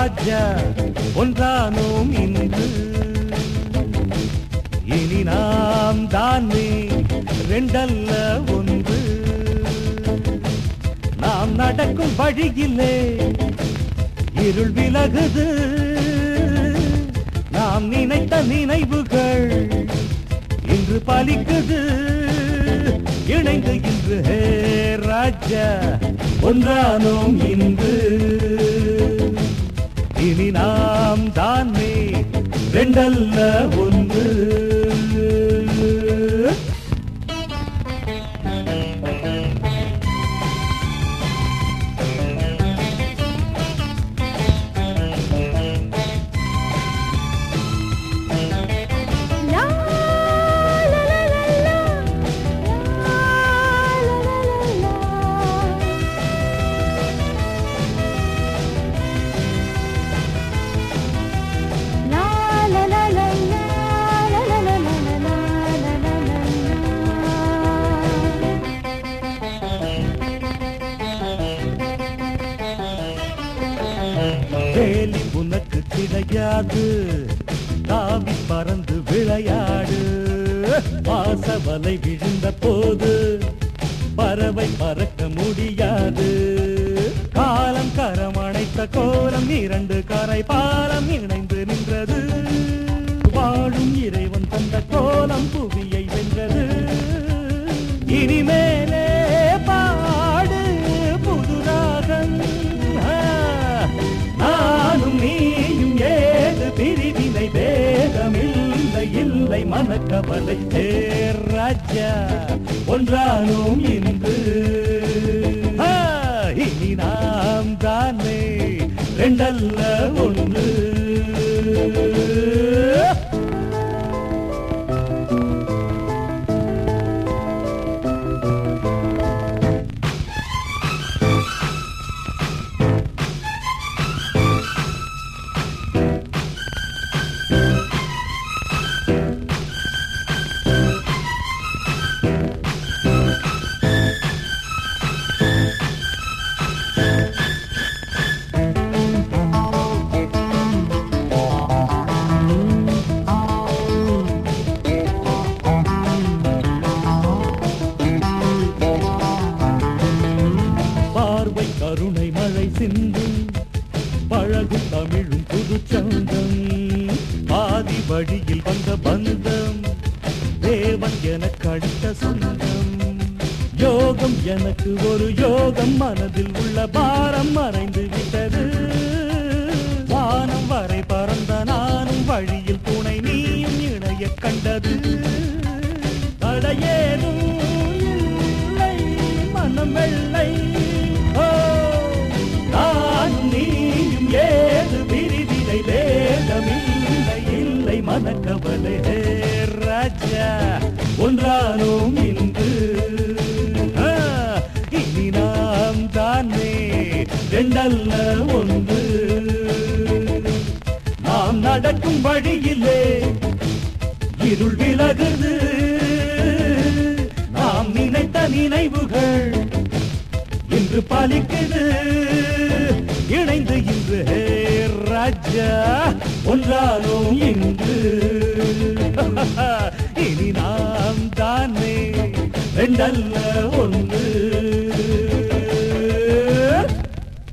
ராஜா ஒன்றானோம் இன்று இனி நாம் தானே ரெண்டல்ல ஒன்று நாம் நடக்கும் வழியிலே இருள் விலகுது நாம் நினைத்த நினைவுகள் இன்று பலிக்குது இணைந்து இன்று ஹே ராஜா ஒன்றானோம் இன்று இனி நாம் தானே ரெண்டல்ல ஒன்று லா லா லா லா லா லா லா லா லா லா லா லா லா லா லா லா வேலி உனக்கு கிடையாது தாவி பறந்து விளையாடு வாசவலை விழுந்த போது பறவை பறக்க முடியாது காலம் கரம் அணைத்த கோலம் இரண்டு கரை பாலம் இணைந்து நின்றது வாழும் இறைவன் தந்த கோலம் புவியை வென்றது இனிமேலே பாடு புதுராகம் ஆ, நானும் நீயும் ஏது பிரிவினை வேதமில்லை இல்லை மனக்கவலை தேர் ராஜா ஒன்றானோம் இன்று ஆ, இனி நாம் தானே ரெண்டல்ல ஒன்று பார்வை கருணை மழை சிந்தும் பழகும் தமிழும் புது சந்தம் ஆதி வழியில் வந்த பந்தம் தேவன் எனக்கு அளித்த சொந்தம் யோகம் எனக்கு ஒரு யோகம் மனதில் உள்ள பாரம் மறைந்து விட்டது வானம் வரை பறந்த நானும் வழியில் துணை நீயும் இணைய கண்டது தடையேதும் இல்லை மனம் வெள்ளை ஓ நானும் நீயும் ஏது பிரிவினை வேதமில்லை இல்லை மனக்கவலை ஹே ராஜா ஒன்றானோம் இன்று ஆ, இனி நாம் தானே ரெண்டல்ல ஒன்று நாம் நடக்கும் வழியிலே இருள் விலகுது நாம் நினைத்த நினைவுகள் இன்று பலிக்குது இணைந்து இன்று ஹே ராஜா ஒன்றானோம் இன்று இனி நாம் தானே ரெண்டல்ல ஒன்று